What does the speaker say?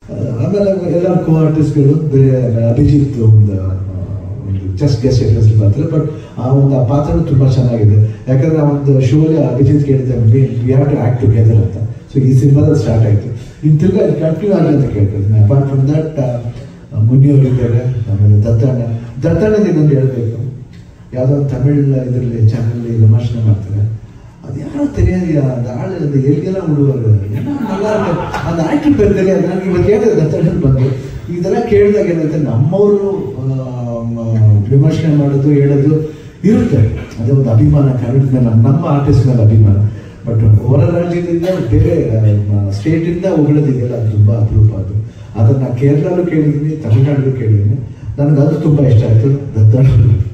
ಆಮೇಲೆ ಎಲ್ಲ ಕೋ ಆರ್ಟಿಸ್ಟ್ಗಳು ಬೇರೆ ಅಭಿಜಿತ್ ಒಂದು ಆ, ಒಂದು ಜಸ್ಟ್ ಗೆಸ್ಟ್ ಹೆಸರು ಬರ್ತಾರೆ ಬಟ್ ಆ ಒಂದು ಆ ಪಾತ್ರ ತುಂಬ ಚೆನ್ನಾಗಿದೆ ಯಾಕಂದ್ರೆ ಆ ಒಂದು ಶೋಲಿ ಅಭಿಜಿತ್ ಕೇಳಿದೆ we have to act together ಅಂತ ಸೊ ಈ ಸಿನಿಮಾದಲ್ಲಿ ಸ್ಟಾರ್ಟ್ ಆಯಿತು ಇನ್ನು ತಿರ್ಗಾ ಕಂಟಿನ್ಯೂ ಆಗಲಿ ಅಂತ ಕೇಳ್ತಾರೆ ಅಪಾರ್ಟ್ ಫ್ರಮ್ ದಟ್ ಮುನಿಯವರು ಇದ್ದಾರೆ ಆಮೇಲೆ ದತ್ತಣ್ಣ ದತ್ತಣ್ಣದ ಇನ್ನೊಂದು ಹೇಳ್ಬೇಕು ಯಾವುದೋ ಒಂದು ತಮಿಳ್ ಇದರಲ್ಲಿ ಚಾನಲ್ ವಿಮರ್ಶನೆ ಮಾಡ್ತಾರೆ ಅದು ಯಾರೋ தெரியாது அந்த ஆள் அந்த எல்கெல்லாம் விடுவாரு ஏன்னா நல்லா இருக்கு அந்த ಆಕ್ಟಿಂಗ್ ಬೇರೆ தெரியாது ನಾನು ಇವತ್ತು ಹೇಳಿದೆ ದತ್ತಣ್ಣನ್ ಬಂದು ಇದೆಲ್ಲ ಕೇಳಿದಾಗ ಏನಂತೆ ನಮ್ಮವರು ವಿಮರ್ಶನೆ ಮಾಡೋದು ಹೇಳೋದು ಇರುತ್ತೆ ಅದೇ ಒಂದು ಅಭಿಮಾನ ಕನ್ನಡದ ಮೇಲೆ ನಮ್ಮ ನಮ್ಮ ಆರ್ಟಿಸ್ಟ್ ಮೇಲೆ ಅಭಿಮಾನ ಬಟ್ ಹೊರ ರಾಜ್ಯದಿಂದ ಬೇರೆ ಸ್ಟೇಟಿಂದ ಹೊಗಳೋದಿದೆಯಲ್ಲ ಅದು ತುಂಬ ಅಪರೂಪ ಅದು ಅದನ್ನು ಕೇರಳಲ್ಲೂ ಕೇಳಿದ್ದೀನಿ ತಮಿಳ್ನಾಡಲ್ಲೂ ಕೇಳಿದ್ದೀನಿ ನನಗೆ ಅದು ತುಂಬ ಇಷ್ಟ ಆಯಿತು ದತ್ತಣ್ಣ